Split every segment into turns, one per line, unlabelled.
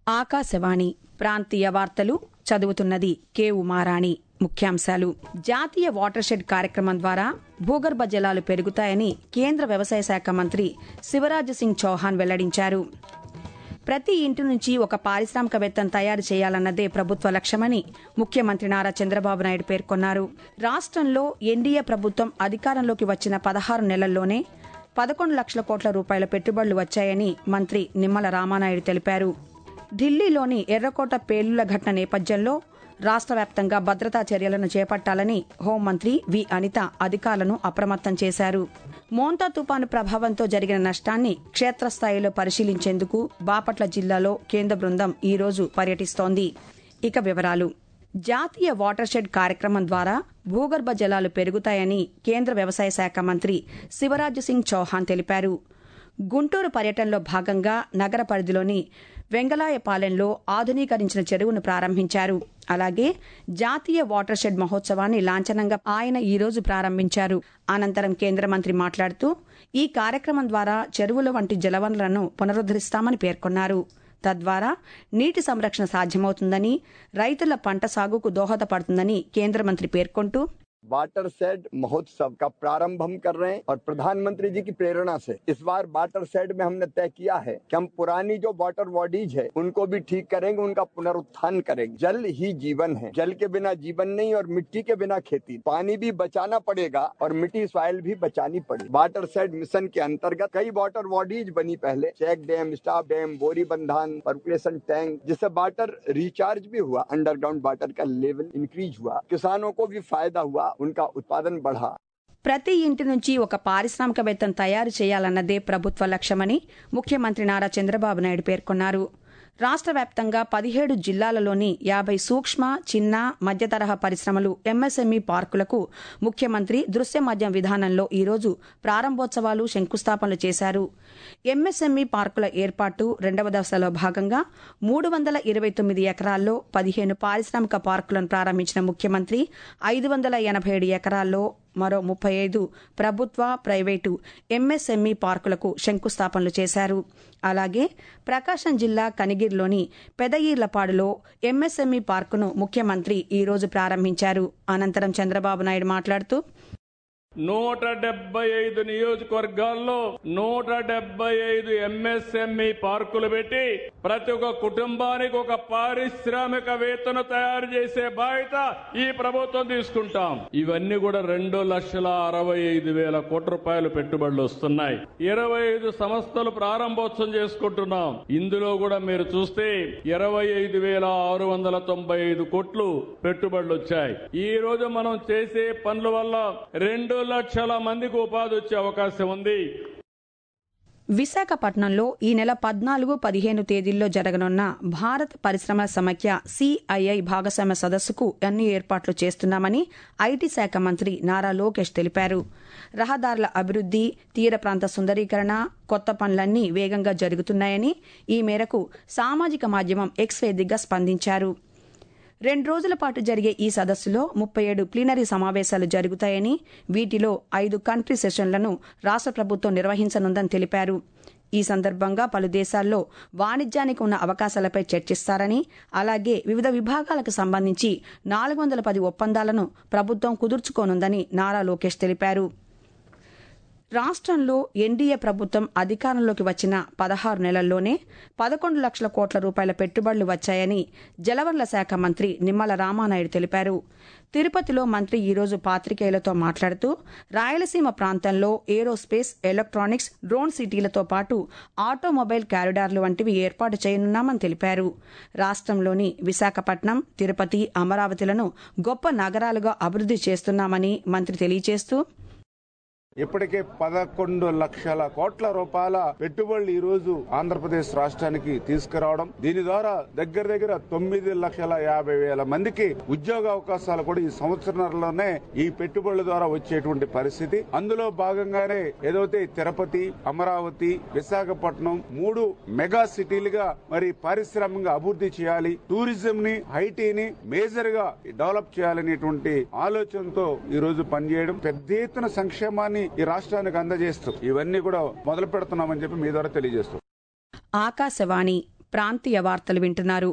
ఆకాశవాణి ప్రాంతీయ వార్తలు చదువుతున్నది కె ఉమారాణి ముఖ్యాంశాలు జాతీయ వాటర్ షెడ్ కార్యక్రమం ద్వారా భూగర్భ జలాలు పెరుగుతాయని కేంద్ర వ్యవసాయ శాఖ మంత్రి శివరాజ్ సింగ్ చౌహాన్ వెల్లడించారు ప్రతి ఇంటి నుంచి ఒక పారిశ్రామికవేత్తను తయారు చేయాలన్నదే ప్రభుత్వ లక్ష్యమని ముఖ్యమంత్రి నారా చంద్రబాబు నాయుడు పేర్కొన్నారు రాష్ట్రంలో ఎన్డీఏ ప్రభుత్వం అధికారంలోకి వచ్చిన పదహారు నెలల్లోనే పదకొండు లక్షల కోట్ల రూపాయల పెట్టుబడులు వచ్చాయని మంత్రి నిమ్మల రామానాయుడు తెలిపారు ఢిల్లీలోని ఎర్రకోట పేలుళ్ల ఘటన నేపథ్యంలో రాష్ట్ర వ్యాప్తంగా భద్రతా చర్యలను చేపట్టాలని హోంమంత్రి వి అనిత అధికారులను అప్రమత్తం చేశారు మోంతా తుపాను ప్రభావంతో జరిగిన నష్టాన్ని క్షేత్రస్థాయిలో పరిశీలించేందుకు బాపట్ల జిల్లాలో కేంద్ర బృందం ఈ రోజు పర్యటిస్తోంది ఇక వివరాలు జాతీయ వాటర్ షెడ్ కార్యక్రమం ద్వారా భూగర్భ జలాలు పెరుగుతాయని కేంద్ర వ్యవసాయ శాఖ మంత్రి శివరాజ్ సింగ్ చౌహాన్ తెలిపారు గుంటూరు పర్యటనలో భాగంగా నగర పరిధిలోని వెంగళాయపాలెంలో ఆధునీకరించిన చెరువును ప్రారంభించారు అలాగే జాతీయ వాటర్ షెడ్ మహోత్సవాన్ని లాంఛనంగా ఆయన ఈ రోజు ప్రారంభించారు అనంతరం కేంద్ర మంత్రి మాట్లాడుతూ ఈ కార్యక్రమం ద్వారా చెరువుల వంటి జలవనరులను పునరుద్దరిస్తామని పేర్కొన్నారు తద్వారా నీటి సంరక్షణ సాధ్యమవుతుందని రైతుల పంట సాగుకు దోహదపడుతుందని కేంద్ర మంత్రి పేర్కొంటూ
वाटर सेड महोत्सव का प्रारंभ हम कर रहे हैं और प्रधानमंत्री जी की प्रेरणा से इस बार वाटर सेड में हमने तय किया है कि हम पुरानी जो वाटर बॉडीज है उनको भी ठीक करेंगे उनका पुनरुत्थान करेंगे जल ही जीवन है जल के बिना जीवन नहीं और मिट्टी के बिना खेती पानी भी बचाना पड़ेगा और मिट्टी सॉइल भी बचानी पड़ेगी वाटर सेड मिशन के अंतर्गत कई वाटर बॉडीज बनी पहले चेक डैम स्टाफ डैम बोरी बंधान पर्कुलेशन टैंक जिससे वाटर रिचार्ज भी हुआ अंडरग्राउंड वाटर का लेवल इंक्रीज हुआ किसानों को भी फायदा हुआ उनका उत्पादन बढ़ा
ప్రతి ఇంటి నుంచి ఒక పారిశ్రామికవేత్తను తయారు చేయాలన్నదే ప్రభుత్వ లక్ష్యమని ముఖ్యమంత్రి నారా చంద్రబాబు నాయుడు పేర్కొన్నారు రాష్ట్ర వ్యాప్తంగా పదిహేడు జిల్లాలలోని యాభై సూక్ష్మ చిన్న మధ్యతరహా పరిశ్రమలు ఎంఎస్ఎంఈ పార్కులకు ముఖ్యమంత్రి దృశ్య మాధ్యం విధానంలో ఈరోజు ప్రారంభోత్సవాలు శంకుస్థాపనలు చేశారు ఎంఎస్ఎంఈ పార్కుల ఏర్పాటు రెండవ దశలో భాగంగా మూడు వందల ఇరవై తొమ్మిది ఎకరాల్లో పదిహేను పారిశ్రామిక పార్కులను ప్రారంభించిన ముఖ్యమంత్రి ఐదు వందల ఎనభై ఏడు ఎకరాల్లో మరో ముప్పై ఐదు ప్రభుత్వ ప్రైవేటు ఎంఎస్ఎంఈ పార్కులకు శంకుస్థాపనలు చేశారు అలాగే ప్రకాశం జిల్లా కనిగిరిలోని పెదయీర్లపాడులో ఎంఎస్ఎంఈ పార్కును ముఖ్యమంత్రి ఈ రోజు ప్రారంభించారు అనంతరం చంద్రబాబు నాయుడు మాట్లాడుతూ
నూట డెబ్బై ఐదు నియోజకవర్గాల్లో నూట డెబ్బై ఐదు ఎంఎస్ఎంఈ పార్కులు పెట్టి ప్రతి ఒక్క కుటుంబానికి ఒక పారిశ్రామికవేత్తను తయారు చేసే బాధ్యత ఈ ప్రభుత్వం తీసుకుంటాం ఇవన్నీ కూడా రెండు లక్షల అరవై ఐదు వేల కోట్ల రూపాయలు పెట్టుబడులు వస్తున్నాయి ఇరవై ఐదు సంస్థలు ప్రారంభోత్సవం చేసుకుంటున్నాం ఇందులో కూడా మీరు చూస్తే ఇరవై ఐదు వేల ఆరు వందల తొంభై ఐదు కోట్లు పెట్టుబడులు వచ్చాయి ఈ రోజు మనం చేసే పనుల వల్ల రెండు లక్షల మందికి ఉపాధి వచ్చే అవకాశం ఉంది
విశాఖపట్నంలో ఈ నెల పద్నాలుగు పదిహేను తేదీల్లో జరగనున్న భారత్ పరిశ్రమల సమైక్య సిఐఐ భాగస్వామ్య సదస్సుకు అన్ని ఏర్పాట్లు చేస్తున్నామని ఐటీ శాఖ మంత్రి నారా లోకేష్ తెలిపారు రహదారుల అభివృద్ది తీర ప్రాంత సుందరీకరణ కొత్త పనులన్నీ వేగంగా జరుగుతున్నాయని ఈ మేరకు సామాజిక మాధ్యమం ఎక్స్ వేదికగా స్పందించారు రెండు రోజుల పాటు జరిగే ఈ సదస్సులో ముప్పై ఏడు ప్లీనరీ సమావేశాలు జరుగుతాయని వీటిలో ఐదు కంట్రీ సెషన్లను రాష్ట్ర ప్రభుత్వం నిర్వహించనుందని తెలిపారు ఈ సందర్భంగా పలు దేశాల్లో వాణిజ్యానికి ఉన్న అవకాశాలపై చర్చిస్తారని అలాగే వివిధ విభాగాలకు సంబంధించి నాలుగు వందల పది ఒప్పందాలను ప్రభుత్వం కుదుర్చుకోనుందని నారా లోకేష్ తెలిపారు రాష్ట్రంలో ఎన్డీఏ ప్రభుత్వం అధికారంలోకి వచ్చిన పదహారు నెలల్లోనే పదకొండు లక్షల కోట్ల రూపాయల పెట్టుబడులు వచ్చాయని జలవనరుల శాఖ మంత్రి నిమ్మల రామానాయుడు తెలిపారు తిరుపతిలో మంత్రి ఈరోజు పాత్రికేయులతో మాట్లాడుతూ రాయలసీమ ప్రాంతంలో ఏరోస్పేస్ ఎలక్ట్రానిక్స్ డ్రోన్ సిటీలతో పాటు ఆటోమొబైల్ కారిడార్లు వంటివి ఏర్పాటు చేయనున్నామని తెలిపారు రాష్ట్రంలోని విశాఖపట్నం తిరుపతి అమరావతిలను గొప్ప నగరాలుగా అభివృద్ది చేస్తున్నామని మంత్రి తెలియజేస్తూ
ఇప్పటికే పదకొండు లక్షల కోట్ల రూపాయల పెట్టుబడులు ఈ రోజు ఆంధ్రప్రదేశ్ రాష్ట్రానికి తీసుకురావడం దీని ద్వారా దగ్గర దగ్గర తొమ్మిది లక్షల యాభై వేల మందికి ఉద్యోగ అవకాశాలు కూడా ఈ సంవత్సరంలోనే ఈ పెట్టుబడుల ద్వారా వచ్చేటువంటి పరిస్థితి అందులో భాగంగానే ఏదైతే తిరుపతి అమరావతి విశాఖపట్నం మూడు మెగా సిటీలుగా మరి పారిశ్రామికంగా అభివృద్ధి చేయాలి టూరిజం ని ఐటీని మేజర్ గా డెవలప్ చేయాలనేటువంటి ఆలోచనతో ఈ రోజు పనిచేయడం పెద్ద ఎత్తున సంక్షేమాన్ని ఈ రాష్ట్రానికి అందజేస్తూ ఇవన్నీ కూడా మొదలు పెడుతున్నామని చెప్పి మీ ద్వారా తెలియజేస్తూ
ఆకాశవాణి ప్రాంతీయ వార్తలు వింటున్నారు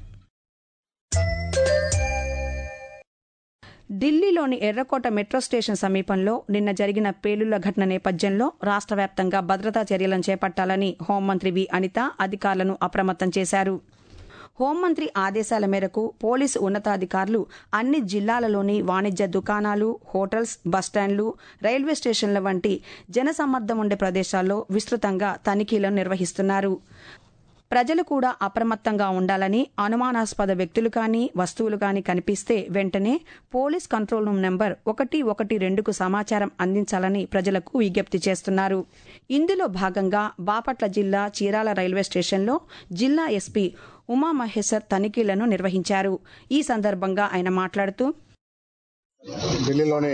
ఢిల్లీలోని ఎర్రకోట మెట్రో స్టేషన్ సమీపంలో నిన్న జరిగిన పేలుళ్ల ఘటన నేపథ్యంలో రాష్ట్ర వ్యాప్తంగా భద్రతా చర్యలను చేపట్టాలని హోంమంత్రి వి అనిత అధికారులను అప్రమత్తం చేశారు హోంమంత్రి ఆదేశాల మేరకు పోలీసు ఉన్నతాధికారులు అన్ని జిల్లాలలోని వాణిజ్య దుకాణాలు హోటల్స్ బస్టాండ్లు రైల్వే స్టేషన్ల వంటి జనసమ్మర్దం ఉండే ప్రదేశాల్లో విస్తృతంగా తనిఖీలను నిర్వహిస్తున్నారు ప్రజలు కూడా అప్రమత్తంగా ఉండాలని అనుమానాస్పద వ్యక్తులు కానీ వస్తువులు కానీ కనిపిస్తే వెంటనే పోలీస్ కంట్రోల్ రూమ్ నెంబర్ ఒకటి ఒకటి రెండుకు సమాచారం అందించాలని ప్రజలకు విజ్ఞప్తి చేస్తున్నారు ఇందులో భాగంగా బాపట్ల జిల్లా చీరాల రైల్వే స్టేషన్లో జిల్లా ఎస్పీ ఉమామహేశ్వర్ తనిఖీలను నిర్వహించారు ఈ సందర్భంగా ఆయన మాట్లాడుతూ
ఢిల్లీలోని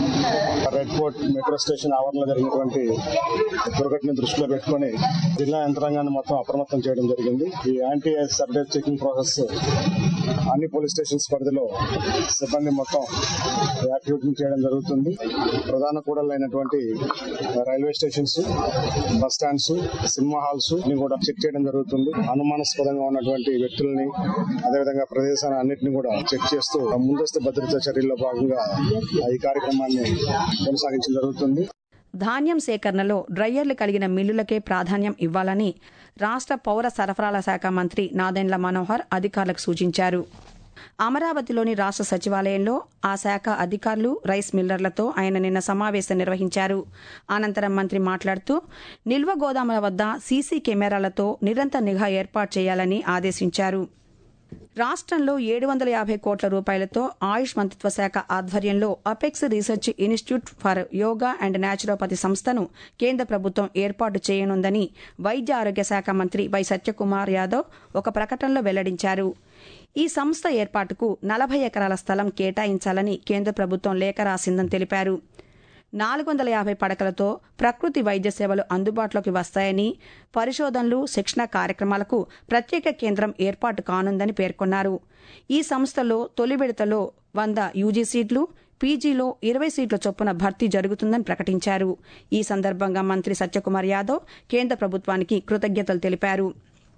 రెడ్ ఫోర్ట్ మెట్రో స్టేషన్ ఆవరణలో జరిగినటువంటి దుర్ఘటన దృష్టిలో పెట్టుకుని జిల్లా యంత్రాంగాన్ని మొత్తం అప్రమత్తం చేయడం జరిగింది ఈ యాంటీ సర్వేస్ చెకింగ్ ప్రాసెస్ అన్ని పోలీస్ స్టేషన్స్ పరిధిలో సిబ్బంది మొత్తం యాక్టివేషన్ చేయడం జరుగుతుంది ప్రధాన కూడలైనటువంటి railway stations bus stands cinema halls ని కూడా చెక్ చేయడం జరుగుతుంది అనుమానాస్పదంగా ఉన్నటువంటి వ్యక్తుల్ని అదేవిధంగా ప్రదేశాన్ని అన్నింటినీ కూడా చెక్ చేస్తూ ముందస్తు భద్రతా చర్యల్లో భాగంగా ఈ కార్యక్రమాన్ని కొనసాగించడం జరుగుతుంది
ధాన్యం సేకరణలో డ్రయ్యర్లు కలిగిన మిల్లులకే ప్రాధాన్యం ఇవ్వాలని రాష్ట్ర పౌర సరఫరాల శాఖ మంత్రి నాదెండ్ల మనోహర్ అధికారులకు సూచించారు అమరావతిలోని రాష్ట్ర సచివాలయంలో ఆ శాఖ అధికారులు రైస్ మిల్లర్లతో ఆయన నిన్న సమావేశం నిర్వహించారు అనంతరం మంత్రి మాట్లాడుతూ నిల్వ గోదాముల వద్ద సీసీ కెమెరాలతో నిరంతర నిఘా ఏర్పాటు చేయాలని ఆదేశించారు రాష్ట్రంలో ఏడు వందల యాభై కోట్ల రూపాయలతో ఆయుష్ మంత్రిత్వ శాఖ ఆధ్వర్యంలో apex research institute for yoga and naturopathy సంస్థను కేంద్ర ప్రభుత్వం ఏర్పాటు చేయనుందని వైద్య ఆరోగ్య శాఖ మంత్రి వై సత్యకుమార్ యాదవ్ ఒక ప్రకటనలో వెల్లడించారు ఈ సంస్థ ఏర్పాటుకు నలభై ఎకరాల స్థలం కేటాయించాలని కేంద్ర ప్రభుత్వం లేఖ రాసిందని తెలిపారు నాలుగు వందల యాభై పడకలతో ప్రకృతి వైద్య సేవలు అందుబాటులోకి వస్తాయని పరిశోధనలు శిక్షణ కార్యక్రమాలకు ప్రత్యేక కేంద్రం ఏర్పాటు కానుందని పేర్కొన్నారు ఈ సంస్థలో తొలి విడతలో వంద యూజీ సీట్లు పీజీలో ఇరవై సీట్ల చొప్పున భర్తీ జరుగుతుందని ప్రకటించారు ఈ సందర్భంగా మంత్రి సత్యకుమార్ యాదవ్ కేంద్ర ప్రభుత్వానికి కృతజ్ఞతలు తెలిపారు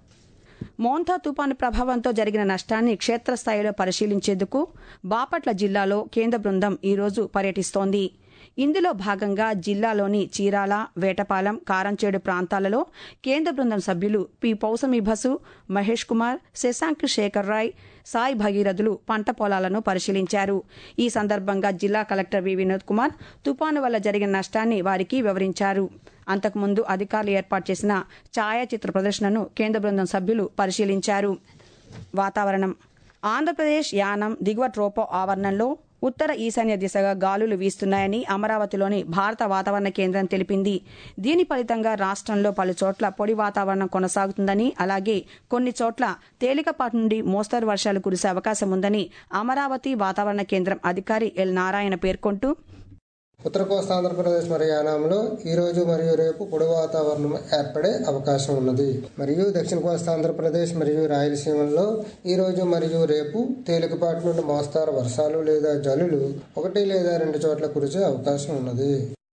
మోంథా తుపాను ప్రభావంతో జరిగిన నష్టాన్ని క్షేత్రస్థాయిలో పరిశీలించేందుకు బాపట్ల జిల్లాలో కేంద్ర బృందం ఈరోజు పర్యటిస్తోంది ఇందులో భాగంగా జిల్లాలోని చీరాల వేటపాలెం కారంచేడు ప్రాంతాలలో కేంద్ర బృందం సభ్యులు పి పౌసమి బసు మహేష్ కుమార్ శశాంక్ శేఖర్ రాయ్ సాయి భగీరథులు పంట పొలాలను పరిశీలించారు ఈ సందర్భంగా జిల్లా కలెక్టర్ వి వినోద్ కుమార్ తుపాను వల్ల జరిగిన నష్టాన్ని వారికి వివరించారు అంతకుముందు అధికారులు ఏర్పాటు చేసిన ఛాయాచిత్ర ప్రదర్శనను కేంద్ర బృందం సభ్యులు పరిశీలించారు వాతావరణం ఆంధ్రప్రదేశ్ యానం దిగువ ట్రోపో ఆవరణంలో ఉత్తర ఈశాన్య దిశగా గాలులు వీస్తున్నాయని అమరావతిలోని భారత వాతావరణ కేంద్రం తెలిపింది దీని ఫలితంగా రాష్ట్రంలో పలు చోట్ల పొడి వాతావరణం కొనసాగుతుందని అలాగే కొన్ని చోట్ల తేలికపాటి నుండి మోస్తరు వర్షాలు కురిసే అవకాశం ఉందని అమరావతి వాతావరణ కేంద్రం అధికారి ఎల్ నారాయణ పేర్కొంటూ
ఉత్తర కోస్తా ఆంధ్రప్రదేశ్ మరియు యానాంలో ఈ రోజు మరియు రేపు పొడి వాతావరణం ఏర్పడే అవకాశం ఉన్నది మరియు దక్షిణ కోస్తా ఆంధ్రప్రదేశ్ మరియు రాయలసీమల్లో ఈ రోజు మరియు రేపు తేలికపాటి నుండి మోస్తారు వర్షాలు లేదా జల్లులు ఒకటి లేదా రెండు చోట్ల కురిసే అవకాశం ఉన్నది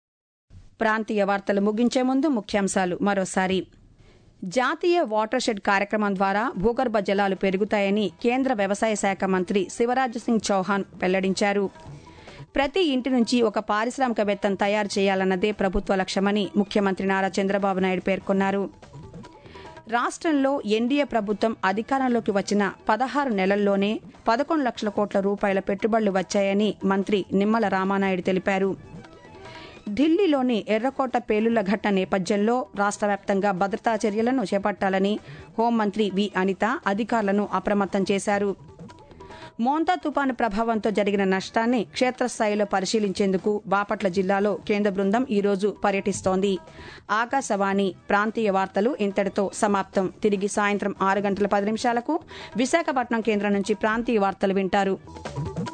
ప్రాంతీయ వార్తలు ముగించే ముందు ముఖ్యాంశాలు మరోసారి జాతీయ వాటర్ షెడ్ కార్యక్రమం ద్వారా భూగర్భ జలాలు పెరుగుతాయని కేంద్ర వ్యవసాయ శాఖ మంత్రి శివరాజ్ సింగ్ చౌహాన్ వెల్లడించారు ప్రతి ఇంటి నుంచి ఒక పారిశ్రామికవేత్తను తయారు చేయాలన్నదే ప్రభుత్వ లక్ష్యమని ముఖ్యమంత్రి నారా చంద్రబాబు నాయుడు పేర్కొన్నారు రాష్ట్రంలో ఎన్డీఏ ప్రభుత్వం అధికారంలోకి వచ్చిన పదహారు నెలల్లోనే పదకొండు లక్షల కోట్ల రూపాయల పెట్టుబడులు వచ్చాయని మంత్రి నిమ్మల రామానాయుడు తెలిపారు ఢిల్లీలోని ఎర్రకోట పేలుళ్ల ఘటన నేపథ్యంలో రాష్ట్ర వ్యాప్తంగా భద్రతా చర్యలను చేపట్టాలని హోంమంత్రి వి అనిత అధికారులను అప్రమత్తం చేశారు మోంతా తుపాను ప్రభావంతో జరిగిన నష్టాన్ని క్షేత్రస్థాయిలో పరిశీలించేందుకు బాపట్ల జిల్లాలో కేంద్ర బృందం ఈరోజు పర్యటిస్తోంది ఆకాశవాణి ప్రాంతీయ వార్తలు ఇంతటితో సమాప్తం తిరిగి సాయంత్రం ఆరు గంటల పది నిమిషాలకు విశాఖపట్నం కేంద్రం నుంచి ప్రాంతీయ వార్తలు వింటారు